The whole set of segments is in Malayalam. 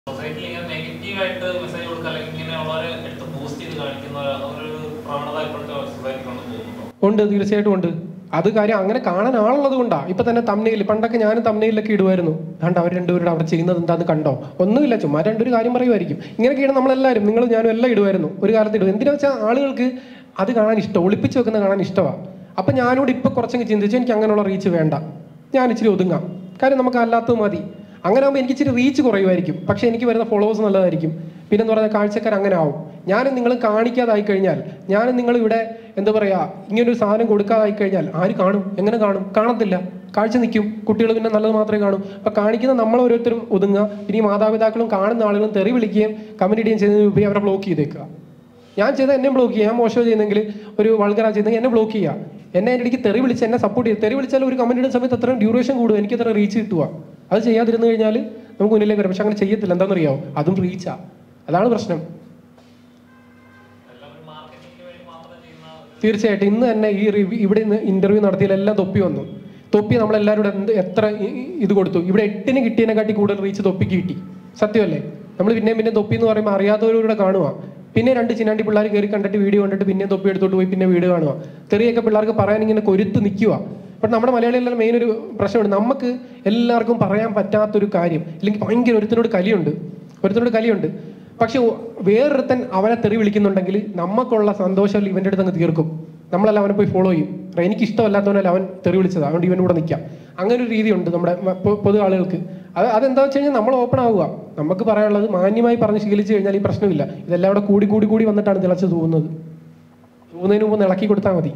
സൊസൈറ്റിയിൽ ഇങ്ങനെ നെഗറ്റീവായിട്ട് മെസ്സേജ് കൊടുക്കുക അല്ലെങ്കിൽ ഇങ്ങനെ ഉള്ളവരെ എടുത്ത് ബൂസ്റ്റ് ചെയ്ത് കാണിക്കുന്ന ഒരു പ്രവണത ഇപ്പോഴത്തെ സൊസൈറ്റിക്കൊണ്ട് പോകുന്നുണ്ടോ ഉണ്ട് തീർച്ചയായിട്ടും ഉണ്ട് അത് കാര്യം അങ്ങനെ കാണാൻ ആളുള്ളത് കൊണ്ടാ ഇപ്പൊ തന്നെ തമ്മനയിൽ പണ്ടൊക്കെ ഞാനും തമ്മനയിലൊക്കെ ഇടുമായിരുന്നു കണ്ട അവർ രണ്ടുപേരുടെ അവിടെ ചെയ്യുന്നത് എന്താന്ന് കണ്ടോ ഒന്നുമില്ല ചുമ്മാ രണ്ടൊരു കാര്യം പറയുമായിരിക്കും ഇങ്ങനെയൊക്കെയാണ് നമ്മളെല്ലാവരും നിങ്ങൾ ഞാനും എല്ലാം ഇടുമായിരുന്നു ഒരു കാലത്ത് ഇടും എന്തിനാ വെച്ചാൽ ആളുകൾക്ക് അത് കാണാൻ ഇഷ്ടം ഒളിപ്പിച്ച് വെക്കുന്ന കാണാൻ ഇഷ്ടമാണ് അപ്പൊ ഞാനോട് ഇപ്പൊ കുറച്ചൊക്കെ ചിന്തിച്ചു എനിക്ക് അങ്ങനെയുള്ള റീച്ച് വേണ്ട ഞാൻ ഇച്ചിരി ഒതുങ്ങാം കാര്യം നമുക്ക് അല്ലാത്തത് മതി അങ്ങനെ ആകുമ്പോൾ എനിക്ക് ഇച്ചിരി റീച്ച് കുറയുമായിരിക്കും പക്ഷേ എനിക്ക് വരുന്ന ഫോളോവേഴ്സ് നല്ലതായിരിക്കും പിന്നെ എന്ന് പറയുന്നത് കാഴ്ചക്കാർ അങ്ങനെ ആവും ഞാനും നിങ്ങൾ കാണിക്കാതായി കഴിഞ്ഞാൽ ഞാനും നിങ്ങൾ ഇവിടെ എന്താ പറയുക ഇങ്ങനൊരു സാധനം കൊടുക്കാതായി കഴിഞ്ഞാൽ ആര് കാണും എങ്ങനെ കാണും കാണത്തില്ല കാഴ്ച നിൽക്കും കുട്ടികൾ പിന്നെ നല്ലത് മാത്രമേ കാണൂ അപ്പം കാണിക്കുന്ന നമ്മൾ ഓരോരുത്തരും ഒതുങ്ങുക ഇനി മാതാപിതാക്കളും കാണുന്ന ആളുകളും തെറി വിളിക്കുകയും കമൻറ്റ് ഇടുകയും ചെയ്യുന്നതിന് ഉപരി അവരെ ബ്ലോക്ക് ചെയ്തേക്കുക ഞാൻ ചെയ്ത എന്നെ ബ്ലോക്ക് ചെയ്യുക ഞാൻ മോശം ചെയ്യുന്നെങ്കിൽ ഒരു വൾഗറ ചെയ്യുന്നെങ്കിൽ എന്നെ ബ്ലോക്ക് ചെയ്യുക എന്നെ എൻ്റെ ഇടയ്ക്ക് തെറി വിളിച്ച് എന്നെ സപ്പോർട്ട് ചെയ്യും തെറി വിളിച്ചാൽ ഒരു കമൻറ്റ് ഇടുന്ന സമയത്ത് അത്രയും ഡ്യൂറേഷൻ കൂടും എനിക്ക് അത്ര റീച്ച് കിട്ടുക അത് ചെയ്യാതിരുന്നു കഴിഞ്ഞാൽ നമുക്ക് മുന്നിലേക്ക് വരും പക്ഷെ അങ്ങനെ ചെയ്യത്തില്ല എന്താണെന്ന് അറിയാമോ അതും റീച്ചാ അതാണ് പ്രശ്നം എല്ലാം ഒരു മാർക്കറ്റിംഗിന് വേണ്ടി മാത്രം ചെയ്യുന്ന ഒരു തീർച്ചയായിട്ടും ഇന്ന് തന്നെ ഈ റിവ്യൂ ഇവിടെ ഇന്ന് ഇന്റർവ്യൂ നടത്തിയതിലെല്ലാം തൊപ്പി വന്നു തൊപ്പി നമ്മളെല്ലാവരും കൂടെ എന്ത് എത്ര ഇ- ഇ- ഇത് കൊടുത്തു ഇവിടെ എട്ടിന് കിട്ടിയതിനെക്കാട്ടി കൂടുതൽ റീച്ച് തൊപ്പിക്ക് കിട്ടി സത്യമല്ലേ നമ്മൾ പിന്നെയും പിന്നെ തൊപ്പി എന്ന് പറയുമ്പോൾ അറിയാത്തവരൂടെ കാണുക പിന്നെ രണ്ട് ചിന്നാണ്ടി പിള്ളേർ കയറി കണ്ടിട്ട് വീഡിയോ കണ്ടിട്ട് പിന്നെ തൊപ്പി എടുത്തോട്ട് പോയി പിന്നെ വീഡിയോ കാണുക തെറിയൊക്കെ പിള്ളേർക്ക് പറയാൻ ഇങ്ങനെ കൊരുത്ത് നിൽക്കുക ബട്ട് നമ്മുടെ മലയാളികളിലെ മെയിൻ ഒരു പ്രശ്നമുണ്ട് നമുക്ക് എല്ലാവർക്കും പറയാൻ പറ്റാത്തൊരു കാര്യം ഇല്ലെങ്കിൽ ഭയങ്കര ഒരുത്തിനോട് കലിയുണ്ട് ഒരുത്തിനോട് കലിയുണ്ട് പക്ഷെ ഒ- വേറൊരുത്തൻ അവനെ തെറി വിളിക്കുന്നുണ്ടെങ്കിൽ നമുക്കുള്ള സന്തോഷം ഇവന്റെ അടുത്ത് അങ്ങ് തീർക്കും നമ്മളെല്ലാം അവനെ പോയി ഫോളോ ചെയ്യും കാരണം എനിക്ക് ഇഷ്ടമല്ലാത്തവനല്ല അവൻ തെറി വിളിച്ചത് അതുകൊണ്ട് ഇവൻ്റെ കൂടെ നിൽക്കാം അങ്ങനെ ഒരു രീതിയുണ്ട് നമ്മുടെ മ- പൊ- പൊതു ആളുകൾക്ക് അത് അതെന്താ വെച്ച് കഴിഞ്ഞാൽ നമ്മൾ ഓപ്പൺ ആവുക നമുക്ക് പറയാനുള്ളത് മാന്യമായി പറഞ്ഞ് ശീലിച്ചു കഴിഞ്ഞാൽ ഈ പ്രശ്നമില്ല ഇതെല്ലാം അവിടെ കൂടി കൂടി കൂടി വന്നിട്ടാണ് തിളച്ച് തൂവുന്നത് തൂവുന്നതിന് മുമ്പ് ഒന്ന് ഇളക്കി കൊടുത്താൽ മതി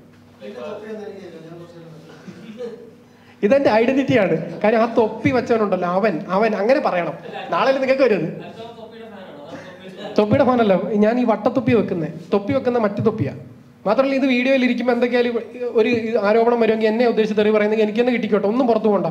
ഇതെന്റെ ഐഡന്റിറ്റിയാണ് കാര്യം ആ തൊപ്പി വെച്ചവനുണ്ടല്ലോ അവൻ അവൻ അങ്ങനെ പറയണം നാളെ നിങ്ങൾക്ക് വരുന്നത് തൊപ്പിയുടെ ഫാനല്ല ഞാൻ ഈ വട്ടത്തൊപ്പി വെക്കുന്നത് തൊപ്പി വെക്കുന്ന മറ്റു തൊപ്പിയാ മാത്രമല്ല ഇത് വീഡിയോയിൽ ഇരിക്കുമ്പോൾ എന്തൊക്കെയാലും ഒരു ആരോപണം വരുമെങ്കിൽ എന്നെ ഉദ്ദേശിച്ച് തെറി പറയുന്നെങ്കിൽ എനിക്ക് തന്നെ കിട്ടിക്കോട്ടെ ഒന്നും പുറത്തു പോകണ്ട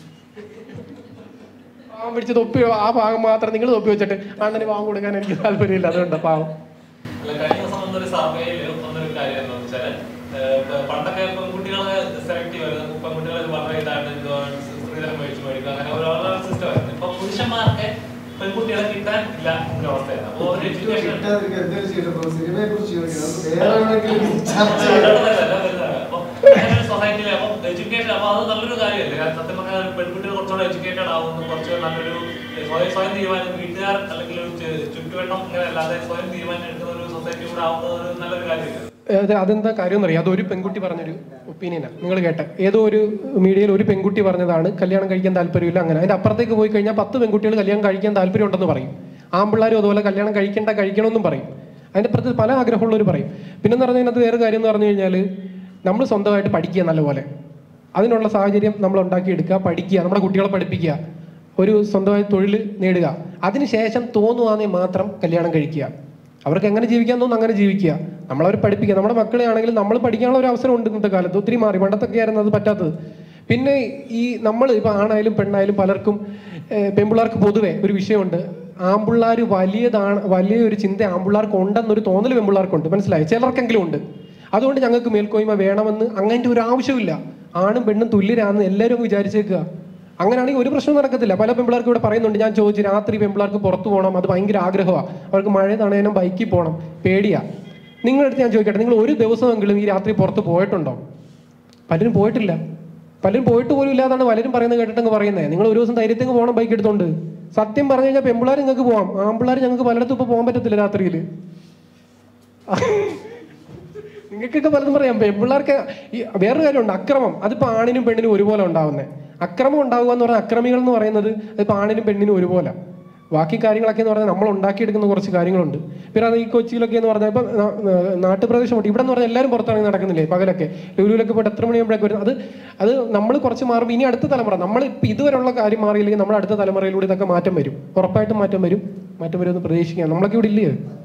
പാവം പിടിച്ച് തൊപ്പി ആ ഭാഗം മാത്രം നിങ്ങൾ തൊപ്പി വെച്ചിട്ട് അണ്ണന് പാവം കൊടുക്കാൻ എനിക്ക് താല്പര്യമില്ല അതുകൊണ്ട് പാവം അല്ല കഴിഞ്ഞ ദിവസം വന്നൊരു സർവേയിൽ വന്നൊരു കാര്യം എന്താണെന്ന് വെച്ചാല് ഏഹ് പ- പണ്ടൊക്കെ പെൺകുട്ടികളെ സെലക്ട് വരുന്നത് പെൺകുട്ടികളെ വളരെ ഇതാണ് സ്ത്രീധനം മേടിച്ചു മേടിക്കുക അങ്ങനെ ഓരോ സിസ്റ്റം ആയിരുന്നു ഇപ്പൊ പുരുഷന്മാർക്ക് പെൺകുട്ടികളെ കിട്ടാൻ ഇല്ല എന്ന അവസ്ഥയാണ് അപ്പൊ ഒരു എഡ്യൂക്കേഷൻ കിട്ടാതിരിക്കാൻ എന്തെങ്കിലും ചെയ്യണം ബ്രോ. സിനിമയെ കുറിച്ച് ചോദിക്കണം അത് വേറെ എവിടെയെങ്കിലും ചർച്ച ചെയ്യാം സൊസൈറ്റിയിലെ അപ്പൊ എഡ്യൂക്കേഷൻ അപ്പൊ അത് നല്ലൊരു കാര്യമല്ലേ കാരണം സത്യം പറഞ്ഞാൽ പെൺകുട്ടികൾ കുറച്ചുകൂടെ എഡ്യൂക്കേറ്റഡ് ആവുന്നു കുറച്ച് നല്ലൊരു സ്വയം സ്വയം തീരുമാനം വീട്ടുകാർ അല്ലെങ്കിൽ ഒരു ചു- ചുറ്റുവട്ടം ഇങ്ങനെ അല്ലാതെ സ്വയം തീരുമാനം എടുക്കുന്ന ഒരു സൊസൈറ്റി കൂടെ ആവുന്നത് ഒരു നല്ലൊരു കാര്യമല്ലേ അത് അതെന്താ കാര്യം എന്നറിയാം അതൊരു പെൺകുട്ടി പറഞ്ഞൊരു ഒപ്പീനിയനാണ് നിങ്ങൾ കേട്ട ഏതോ ഒരു മീഡിയയിൽ ഒരു പെൺകുട്ടി പറഞ്ഞതാണ് കല്യാണം കഴിക്കാൻ താല്പര്യമില്ല അങ്ങനെ അതിന്റെ അപ്പുറത്തേക്ക് പോയി കഴിഞ്ഞാൽ പത്ത് പെൺകുട്ടികൾ കല്യാണം കഴിക്കാൻ താല്പര്യമുണ്ടെന്ന് പറയും ആമ്പിള്ളാരും അതുപോലെ കല്യാണം കഴിക്കേണ്ട കഴിക്കണമെന്നും പറയും അതിന്റെ അപ്പുറത്ത് പല ആഗ്രഹമുള്ളവർ പറയും പിന്നെന്ന് പറഞ്ഞു കഴിഞ്ഞാൽ വേറെ കാര്യം എന്ന് പറഞ്ഞു കഴിഞ്ഞാൽ നമ്മൾ സ്വന്തമായിട്ട് പഠിക്കുക നല്ലപോലെ അതിനുള്ള സാഹചര്യം നമ്മൾ ഉണ്ടാക്കിയെടുക്കുക പഠിക്കുക നമ്മുടെ കുട്ടികളെ പഠിപ്പിക്കുക ഒരു സ്വന്തമായി തൊഴിൽ നേടുക അതിനുശേഷം തോന്നുവാണെങ്കിൽ മാത്രം കല്യാണം കഴിക്കുക അവർക്ക് എങ്ങനെ ജീവിക്കാൻ തോന്നുന്നു അങ്ങനെ ജീവിക്കുക നമ്മളവരെ പഠിപ്പിക്കുക നമ്മുടെ മക്കളെ ആണെങ്കിലും നമ്മൾ പഠിക്കാനുള്ള ഒരു അവസരം ഉണ്ട് ഇന്നത്തെ കാലത്ത് ഒത്തിരി മാറി പണ്ടത്തൊക്കെ ആയിരുന്നു അത് പറ്റാത്തത് പിന്നെ ഈ നമ്മൾ ഇപ്പൊ ആണായാലും പെണ്ണായാലും പലർക്കും ഏഹ്, പെൺപിള്ളേർക്ക് പൊതുവെ ഒരു വിഷയമുണ്ട് ആമ്പിള്ളാർ വലിയതാണ് വലിയൊരു ചിന്ത ആമ്പിള്ളാർക്ക് ഉണ്ടെന്നൊരു തോന്നൽ പെൺപിള്ളേർക്കുണ്ട് മനസ്സിലായി ചിലർക്കെങ്കിലും ഉണ്ട് അതുകൊണ്ട് ഞങ്ങൾക്ക് മേൽക്കോയ്മ വേണമെന്ന് അങ്ങനത്തെ ഒരു ആവശ്യമില്ല ആണും പെണ്ണും തുല്യരാന്ന് എല്ലാവരും അങ്ങ് വിചാരിച്ചേക്കുക അങ്ങനെയാണെങ്കിൽ ഒരു പ്രശ്നം നടക്കത്തില്ല പല പെമ്പിളാർക്ക് ഇവിടെ പറയുന്നുണ്ട് ഞാൻ ചോദിച്ചു രാത്രി പെമ്പിളാർക്ക് പുറത്തു പോകണം അത് ഭയങ്കര ആഗ്രഹമാണ് അവർക്ക് മഴ തണയാനും ബൈക്കിൽ പോകണം പേടിയാ നിങ്ങളുടെ അടുത്ത് ഞാൻ ചോദിക്കട്ടെ നിങ്ങൾ ഒരു ദിവസമെങ്കിലും ഈ രാത്രി പുറത്ത് പോയിട്ടുണ്ടോ പലരും പോയിട്ടില്ല പലരും പോയിട്ട് പോലും ഇല്ലാതാണ് പലരും പറയുന്നത് കേട്ടിട്ടങ്ങ് പറയുന്നത് നിങ്ങൾ ഒരു ദിവസം ധൈര്യത്തേക്ക് പോകണം ബൈക്ക് എടുത്തോണ്ട് സത്യം പറഞ്ഞു കഴിഞ്ഞാൽ പെമ്പിളാർ നിങ്ങൾക്ക് പോവാം ആമ്പിള്ളാർ ഞങ്ങൾക്ക് പലയിടത്തും ഇപ്പോൾ പോകാൻ പറ്റത്തില്ല രാത്രിയിൽ നിങ്ങൾക്കൊക്കെ പലതും പറയാം പെൺപിള്ളേർക്ക് ഈ വേറൊരു കാര്യമുണ്ട് അക്രമം അതിപ്പോൾ ആണിനും പെണ്ണിനും ഒരുപോലെ ഉണ്ടാവുന്നത് അക്രമം ഉണ്ടാവുക എന്ന് പറഞ്ഞാൽ അക്രമികൾ എന്ന് പറയുന്നത് അതിപ്പോൾ ആണിനും പെണ്ണിനും ഒരുപോലെ ബാക്കി കാര്യങ്ങളൊക്കെ എന്ന് പറഞ്ഞാൽ നമ്മൾ ഉണ്ടാക്കിയെടുക്കുന്ന കുറച്ച് കാര്യങ്ങളുണ്ട് പിന്നെ അത് ഈ കൊച്ചിയിലൊക്കെ എന്ന് പറഞ്ഞാൽ ഇപ്പം നാട്ടുപ്രദേശമുണ്ട് ഇവിടെ എന്ന് പറഞ്ഞാൽ എല്ലാവരും പുറത്തിറങ്ങി നടക്കുന്നില്ലേ പകലൊക്കെ ലുലുവിലൊക്കെ പോയിട്ട് എത്ര മണിയാകുമ്പോഴേക്ക് വരും അത് അത് നമ്മൾ കുറച്ച് മാറുമ്പോൾ ഇനി അടുത്ത തലമുറ നമ്മൾ ഇപ്പം ഇതുവരെയുള്ള കാര്യം മാറിയില്ലെങ്കിൽ നമ്മുടെ അടുത്ത തലമുറയിലൂടെ ഇതൊക്കെ മാറ്റം വരും ഉറപ്പായിട്ടും മാറ്റം വരും മാറ്റം വരുമെന്ന് പ്രതീക്ഷിക്കാം നമ്മളൊക്കെ ഇവിടെ ഇല്ലേ